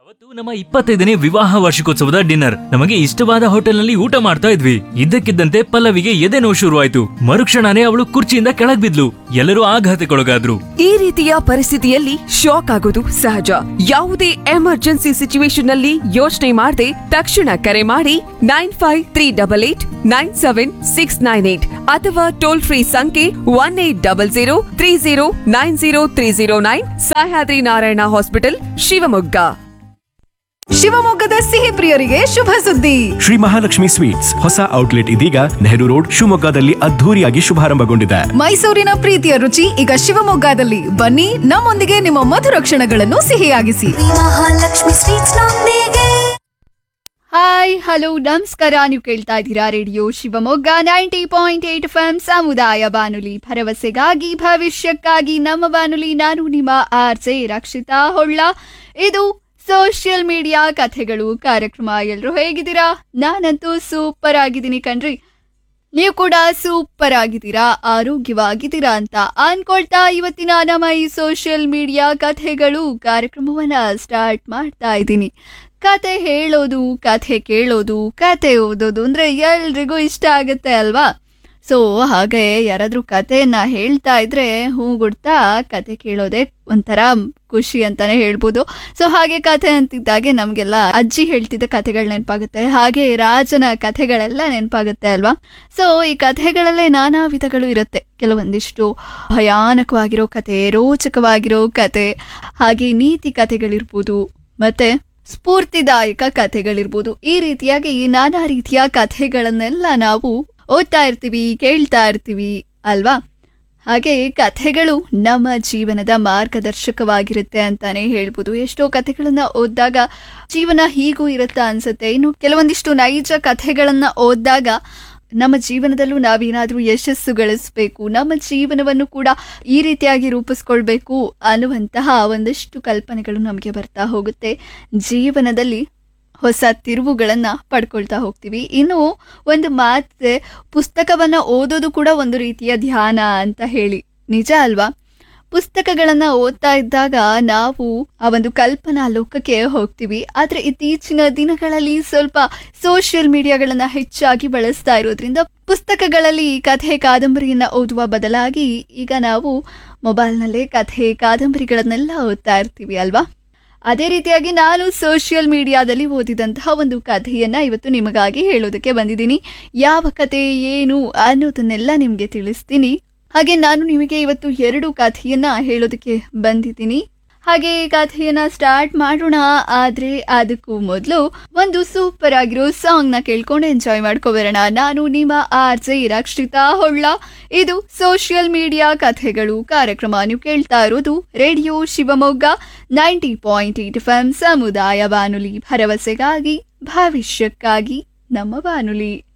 ಅವತ್ತು ನಮ್ಮ ಇಪ್ಪತ್ತೈದನೇ ವಿವಾಹ ವಾರ್ಷಿಕೋತ್ಸವದ ಡಿನ್ನರ್ ನಮಗೆ ಇಷ್ಟವಾದ ಹೋಟೆಲ್ನಲ್ಲಿ ಊಟ ಮಾಡ್ತಾ ಇದ್ವಿ ಇದ್ದಕ್ಕಿದ್ದಂತೆ ಪಲ್ಲವಿಗೆ ಎದೆ ನೋವು ಶುರುವಾಯ್ತು ಮರುಕ್ಷಣನೇ ಅವಳು ಕುರ್ಚಿಯಿಂದ ಕೆಳಗ್ ಬಿದ್ಲು ಎಲ್ಲರೂ ಆಘಾತಕ್ಕೊಳಗಾದ್ರು ಈ ರೀತಿಯ ಪರಿಸ್ಥಿತಿಯಲ್ಲಿ ಶಾಕ್ ಆಗೋದು ಸಹಜ ಯಾವುದೇ ಎಮರ್ಜೆನ್ಸಿ ಸಿಚುವೇಶನ್ ನಲ್ಲಿ ಯೋಚನೆ ಮಾಡದೆ ತಕ್ಷಣ ಕರೆ ಮಾಡಿ nine five three double eight nine seven six nine eight ಅಥವಾ ಟೋಲ್ ಫ್ರೀ ಸಂಖ್ಯೆ one eight double zero three zero nine zero three zero nine Sahyadri Narayana hospital Shivamogga ಶಿವಮೊಗ್ಗದ ಸಿಹಿ ಪ್ರಿಯರಿಗೆ ಶುಭ ಸುದ್ದಿ ಶ್ರೀ ಮಹಾಲಕ್ಷ್ಮಿ ಸ್ವೀಟ್ಸ್ ಹೊಸ ಔಟ್ಲೆಟ್ ಇದೀಗ ನೆಹರು ರೋಡ್ ಶಿವಮೊಗ್ಗದಲ್ಲಿ ಅದ್ಧೂರಿಯಾಗಿ ಶುಭಾರಂಭಗೊಂಡಿದೆ ಮೈಸೂರಿನ ಪ್ರೀತಿಯ ರುಚಿ ಈಗ ಶಿವಮೊಗ್ಗದಲ್ಲಿ ಬನ್ನಿ ನಮ್ಮೊಂದಿಗೆ ನಿಮ್ಮ ಮಧುರ ಕ್ಷಣಗಳನ್ನು ಸಿಹಿಯಾಗಿಸಿ ಮಹಾಲಕ್ಷ್ಮಿ ಸ್ವೀಟ್ಸ್ ನೊಂದಿಗೆ ಹಾಯ್ ಹಲೋ ನಮಸ್ಕಾರ ನೀವು ಕೇಳ್ತಾ ಇದ್ದೀರಾ radio Shivamogga ninety point eight F M ಸಮುದಾಯ ಬಾನುಲಿ ಭರವಸೆಗಾಗಿ ಭವಿಷ್ಯಕ್ಕಾಗಿ ನಮ್ಮ ಬಾನುಲಿ ನಾನು ನಿಮ್ಮ ಆರ್ ಜೆ ರಕ್ಷಿತಾ ಹೊಳ್ಳ ಇದು ಸೋಷಿಯಲ್ ಮೀಡಿಯಾ ಕಥೆಗಳು ಕಾರ್ಯಕ್ರಮ ಎಲ್ಲರೂ ಹೇಗಿದ್ದೀರಾ ನಾನಂತೂ ಸೂಪರ್ ಆಗಿದ್ದೀನಿ ಕಣ್ರಿ ನೀವು ಕೂಡ ಸೂಪರ್ ಆಗಿದ್ದೀರಾ ಆರೋಗ್ಯವಾಗಿದ್ದೀರಾ ಅಂತ ಅನ್ಕೊಳ್ತಾ ಇವತ್ತಿನ ನಮ್ಮ ಈ ಸೋಷಿಯಲ್ ಮೀಡಿಯಾ ಕಥೆಗಳು ಕಾರ್ಯಕ್ರಮವನ್ನ ಸ್ಟಾರ್ಟ್ ಮಾಡ್ತಾ ಇದ್ದೀನಿ ಕತೆ ಹೇಳೋದು ಕಥೆ ಕೇಳೋದು ಕತೆ ಓದೋದು ಅಂದ್ರೆ ಎಲ್ರಿಗೂ ಇಷ್ಟ ಆಗುತ್ತೆ ಅಲ್ವಾ ಸೊ ಹಾಗೆ ಯಾರಾದ್ರೂ ಕಥೆಯನ್ನ ಹೇಳ್ತಾ ಇದ್ರೆ ಹೂ ಗುಡ್ತಾ ಕತೆ ಕೇಳೋದೇ ಒಂಥರ ಖುಷಿ ಅಂತಾನೆ ಹೇಳ್ಬೋದು ಸೊ ಹಾಗೆ ಕಥೆ ಅಂತಿದ್ದಾಗೆ ನಮಗೆಲ್ಲ ಅಜ್ಜಿ ಹೇಳ್ತಿದ್ದ ಕಥೆಗಳು ನೆನಪಾಗುತ್ತೆ ಹಾಗೆ ರಾಜನ ಕಥೆಗಳೆಲ್ಲ ನೆನಪಾಗುತ್ತೆ ಅಲ್ವಾ ಸೊ ಈ ಕಥೆಗಳಲ್ಲೇ ನಾನಾ ವಿಧಗಳು ಇರುತ್ತೆ ಕೆಲವೊಂದಿಷ್ಟು ಭಯಾನಕವಾಗಿರೋ ಕತೆ ರೋಚಕವಾಗಿರೋ ಕತೆ ಹಾಗೆ ನೀತಿ ಕಥೆಗಳಿರ್ಬೋದು ಮತ್ತೆ ಸ್ಫೂರ್ತಿದಾಯಕ ಕಥೆಗಳಿರ್ಬೋದು ಈ ರೀತಿಯಾಗಿ ನಾನಾ ರೀತಿಯ ಕಥೆಗಳನ್ನೆಲ್ಲ ನಾವು ಓದ್ತಾ ಇರ್ತೀವಿ ಕೇಳ್ತಾ ಇರ್ತೀವಿ ಅಲ್ವಾ ಹಾಗೆ ಕಥೆಗಳು ನಮ್ಮ ಜೀವನದ ಮಾರ್ಗದರ್ಶಕವಾಗಿರುತ್ತೆ ಅಂತಾನೆ ಹೇಳ್ಬೋದು ಎಷ್ಟೋ ಕಥೆಗಳನ್ನ ಓದಿದಾಗ ಜೀವನ ಹೀಗೂ ಇರುತ್ತಾ ಅನ್ಸುತ್ತೆ ಇನ್ನು ಕೆಲವೊಂದಿಷ್ಟು ನೈಜ ಕಥೆಗಳನ್ನ ಓದಿದಾಗ ನಮ್ಮ ಜೀವನದಲ್ಲೂ ನಾವೇನಾದ್ರೂ ಯಶಸ್ಸು ಗಳಿಸ್ಬೇಕು ನಮ್ಮ ಜೀವನವನ್ನು ಕೂಡ ಈ ರೀತಿಯಾಗಿ ರೂಪಿಸ್ಕೊಳ್ಬೇಕು ಅನ್ನುವಂತಹ ಒಂದಷ್ಟು ಕಲ್ಪನೆಗಳು ನಮಗೆ ಬರ್ತಾ ಹೋಗುತ್ತೆ ಜೀವನದಲ್ಲಿ ಹೊಸ ತಿರುವುಗಳನ್ನ ಪಡ್ಕೊಳ್ತಾ ಹೋಗ್ತೀವಿ ಇನ್ನು ಒಂದು ಮಾತೆ ಪುಸ್ತಕವನ್ನ ಓದೋದು ಕೂಡ ಒಂದು ರೀತಿಯ ಧ್ಯಾನ ಅಂತ ಹೇಳಿ ನಿಜ ಅಲ್ವಾ ಪುಸ್ತಕಗಳನ್ನ ಓದ್ತಾ ಇದ್ದಾಗ ನಾವು ಆ ಒಂದು ಕಲ್ಪನಾ ಲೋಕಕ್ಕೆ ಹೋಗ್ತೀವಿ ಆದ್ರೆ ಇತ್ತೀಚಿನ ದಿನಗಳಲ್ಲಿ ಸ್ವಲ್ಪ ಸೋಷಿಯಲ್ ಮೀಡಿಯಾಗಳನ್ನ ಹೆಚ್ಚಾಗಿ ಬಳಸ್ತಾ ಇರೋದ್ರಿಂದ ಪುಸ್ತಕಗಳಲ್ಲಿ ಕಥೆ ಕಾದಂಬರಿಯನ್ನ ಓದುವ ಬದಲಾಗಿ ಈಗ ನಾವು ಮೊಬೈಲ್ನಲ್ಲೇ ಕಥೆ ಕಾದಂಬರಿಗಳನ್ನೆಲ್ಲ ಓದ್ತಾ ಇರ್ತೀವಿ ಅಲ್ವಾ ಅದೇ ರೀತಿಯಾಗಿ ನಾನು ಸೋಷಿಯಲ್ ಮೀಡಿಯಾದಲ್ಲಿ ಓದಿದಂತಹ ಒಂದು ಕಥೆಯನ್ನ ಇವತ್ತು ನಿಮಗಾಗಿ ಹೇಳೋದಕ್ಕೆ ಬಂದಿದ್ದೀನಿ ಯಾವ ಕಥೆ ಏನು ಅನ್ನೋದನ್ನೆಲ್ಲ ನಿಮಗೆ ತಿಳಿಸ್ತೀನಿ ಹಾಗೆ ನಾನು ನಿಮಗೆ ಇವತ್ತು ಎರಡು ಕಥೆಯನ್ನ ಹೇಳೋದಕ್ಕೆ ಬಂದಿದ್ದೀನಿ ಹಾಗೆ ಈ ಕಥೆಯನ್ನ ಸ್ಟಾರ್ಟ್ ಮಾಡೋಣ ಆದ್ರೆ ಅದಕ್ಕೂ ಮೊದಲು ಒಂದು ಸೂಪರ್ ಆಗಿರೋ ಸಾಂಗ್ ನ ಕೇಳ್ಕೊಂಡು ಎಂಜಾಯ್ ಮಾಡ್ಕೊಬರೋಣ ನಾನು ನಿಮ್ಮ ಆರ್ ಜೆ ರಕ್ಷಿತಾ ಹೊಳ್ಳ ಇದು ಸೋಷಿಯಲ್ ಮೀಡಿಯಾ ಕಥೆಗಳು ಕಾರ್ಯಕ್ರಮ ನೀವು ಕೇಳ್ತಾ ಇರೋದು radio Shivamogga ninety point eight F M ಸಮುದಾಯ ಬಾನುಲಿ ಭರವಸೆಗಾಗಿ ಭವಿಷ್ಯಕ್ಕಾಗಿ ನಮ್ಮ ಬಾನುಲಿ